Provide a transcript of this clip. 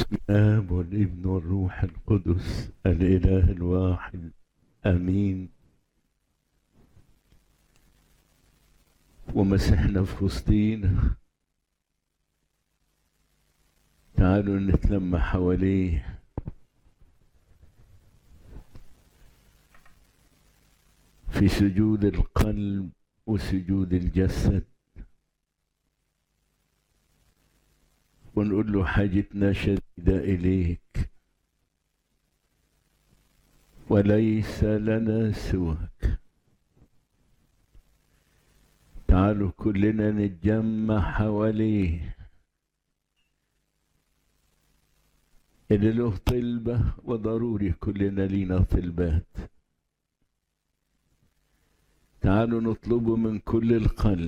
الآب والابن والروح القدس الإله الواحد آمين ومسيحنا في وسطينا تعالوا نتلم حواليه في سجود القلب وسجود الجسد ونقول له حاجتنا شديدة إليك وليس لنا سواك تعالوا كلنا نتجمع حواليه اللي له طلبة وضروري كلنا لينا طلبات تعالوا نطلبه من كل القلب